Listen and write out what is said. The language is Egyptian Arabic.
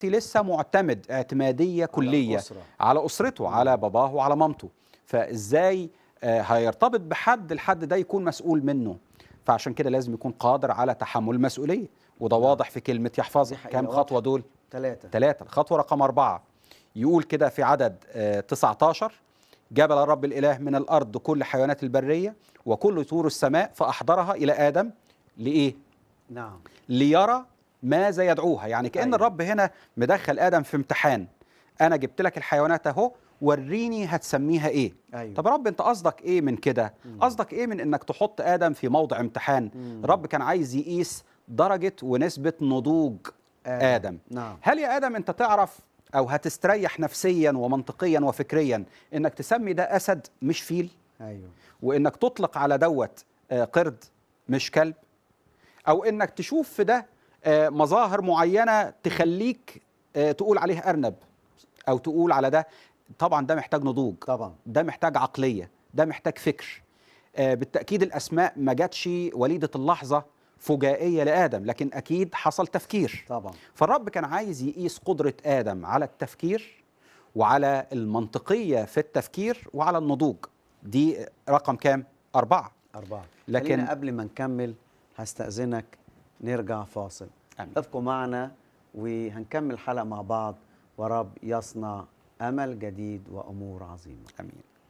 لسه معتمد اعتماديه كليه الأسرة. على اسرته على باباه وعلى مامته فازاي آه، هيرتبط بحد الحد ده يكون مسؤول منه فعشان كده لازم يكون قادر على تحمل المسؤوليه وده واضح في كلمه يحفظها دي حقيقة كام واضحة. خطوه دول ثلاثة ثلاثة الخطوة رقم أربعة يقول كده في عدد آه، 19 جبل الرب الإله من الأرض كل حيوانات البرية وكل طيور السماء فأحضرها إلى آدم لإيه؟ نعم ليرى ماذا يدعوها يعني كأن أيوة. الرب هنا مدخل آدم في امتحان أنا جبت لك الحيوانات أهو وريني هتسميها إيه أيوة. طب رب أنت قصدك إيه من كده قصدك إيه من إنك تحط آدم في موضع امتحان رب كان عايز يقيس درجة ونسبة نضوج آدم. آدم نعم هل يا ادم انت تعرف او هتستريح نفسيا ومنطقيا وفكريا انك تسمي ده اسد مش فيل أيوة وانك تطلق على دوت آه، قرد مش كلب او انك تشوف في ده آه، مظاهر معينه تخليك آه، تقول عليه ارنب او تقول على ده طبعا ده محتاج نضوج طبعا ده محتاج عقليه ده محتاج فكر آه، بالتاكيد الاسماء ما جاتش وليده اللحظه فجائيه لادم لكن اكيد حصل تفكير طبعا فالرب كان عايز يقيس قدرة آدم على التفكير وعلى المنطقية في التفكير وعلى النضوج دي رقم كام؟ أربعة أربعة لكن- خلينا قبل ما نكمل هستأذنك نرجع فاصل آمين. ابقوا معنا وهنكمل حلقة مع بعض ورب يصنع أمل جديد وأمور عظيمة أمين